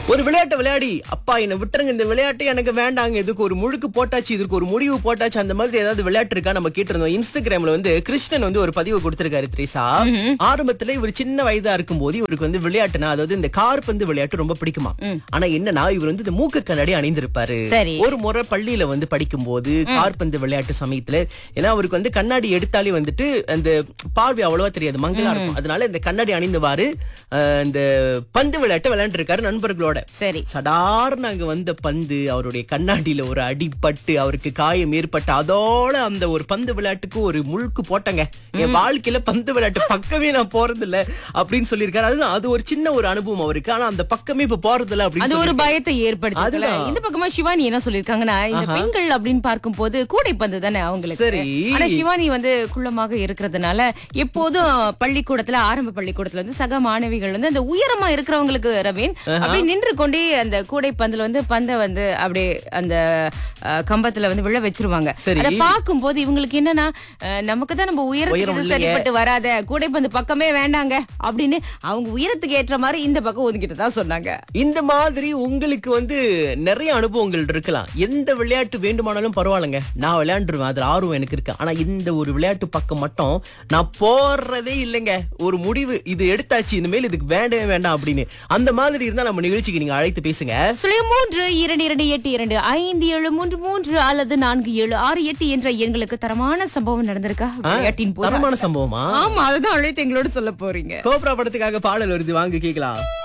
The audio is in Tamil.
ஒரு விளையாட்டை விளையாடி அப்பா என்ன விட்டுருங்க இந்த விளையாட்டு எனக்கு வேண்டாங்க இதுக்கு ஒரு முழுக்கு போட்டாச்சு இதுக்கு ஒரு முடிவு போட்டாச்சு அந்த மாதிரி ஏதாவது விளையாட்டு இருக்கா நம்ம கேட்டிருந்தோம் இன்ஸ்டாகிராம்ல வந்து கிருஷ்ணன் வந்து ஒரு பதிவு கொடுத்திருக்காரு த்ரீசா ஆரம்பத்துல இவர் சின்ன வயதா இருக்கும்போது இவருக்கு வந்து விளையாட்டுனா அதாவது இந்த கார்பந்து விளையாட்டு ரொம்ப பிடிக்குமா ஆனா என்னன்னா இவர் வந்து இந்த மூக்கு கண்ணாடி அணிந்திருப்பாரு சரி. ஒரு முறை பள்ளியில வந்து படிக்கும்போது கார்பந்து விளையாட்டு சமயத்துல ஏன்னா அவருக்கு வந்து கண்ணாடி எடுத்தாலே வந்துட்டு அந்த பார்வை அவ்வளவா தெரியாது மங்களா இருக்கும் அதனால இந்த கண்ணாடி அணிந்தவாறு அஹ், இந்த பந்து விளையாட்டு விளையாண்டு இருக்காரு நண்பர்களோட சரி சடார்னு அங்க வந்த பந்து அவருடைய கண்ணாடியில ஒரு அடிபட்டு அவருக்கு காயம் ஏற்பட்டு அதோட அந்த ஒரு பந்து விளையாட்டுக்கு ஒரு முழுக்கு போட்டங்க என் வாழ்க்கையில பந்து விளையாட்டு பக்கமே நான் போறது இல்ல அப்படின்னு சொல்லியிருக்காரு அதுதான் அது ஒரு சின்ன ஒரு அனுபவம் அவருக்கு ஆனா அந்த பக்கமே இப்ப போறது இல்ல அப்படின்னு அது ஒரு சொல்லியிருக்காரு. பயத்தை ஏற்படுத்தல அதுதான். இந்த பக்கமா சிவானி என்ன சொல்லிருக்காங்கன்னா இந்த பெண்கள் அப்படின்னு பார்க்கும்போது கூடைப்பந்து தானே அவங்களுக்கு சரி. ஆனா சிவானி வந்து குள்ளமாக இருக்கிறதுனால எப்போதும் பள்ளிக்கூடத்துல ஆரம்ப பள்ளிக்கூடத்துல வந்து சக மாணவிகள் வந்து அந்த உயரமா இருக்கிறவங்களுக்கு ரவீன் அப்படியே நின்று கொண்டே அந்த கூடைப்பந்துல வந்து பந்தை வந்து அப்படியே அந்த அஹ், கம்பத்துல வந்து விழ வச்சிருவாங்க சரி. அதை பார்க்கும்போது இவங்களுக்கு என்னன்னா அஹ், நமக்கு தான் நம்ம உயரத்துக்கு உயரம் இது இல்லையே. சரிப்பட்டு வராத கூடைப்பந்து பக்கமே வேண்டாங்க அப்படின்னு அவங்க உயரத்துக்கு ஏற்ற மாதிரி இந்த பக்கம் ஒதுக்கிட்டு தான் சொன்னாங்க இந்த மாதிரி உங்களுக்கு வந்து நிறைய அனுபவங்கள் இருக்கலாம் எந்த விளையாட்டு வேண்டுமானாலும் பரவாயில்லைங்க நான் விளையாண்டுருவேன் அதுல ஆர்வம் எனக்கு இருக்கு ஆனா இந்த ஒரு விளையாட்டு பக்கம் மட்டும் நான் போறதே இல்லைங்க ஒரு முடிவு இது எடுத்தாச்சு இனிமேல் இதுக்கு வேண்டவே வேண்டாம் அப்படின்னு அந்த மாதிரி இருந்தா நம்ம நிகழ்ச்சிக்கு நீங்க அழைத்து பேசுங்க சுழிய மூன்று இரண்டு இரண்டு எட்டு இரண்டு ஐந்து ஏழு மூன்று மூன்று அல்லது நான்கு ஏழு ஆறு எட்டு என்ற எண்களுக்கு தரமான சம்பவம் நடந்திருக்கா விளையாட்டின் போது தரமான சம்பவமா ஆமா அதுதான் அழைத்து எங்களோட சொல்ல போறீங்க கோப்ரா படத்துக்காக பாடல் வருது வாங்க கேக்கலாம்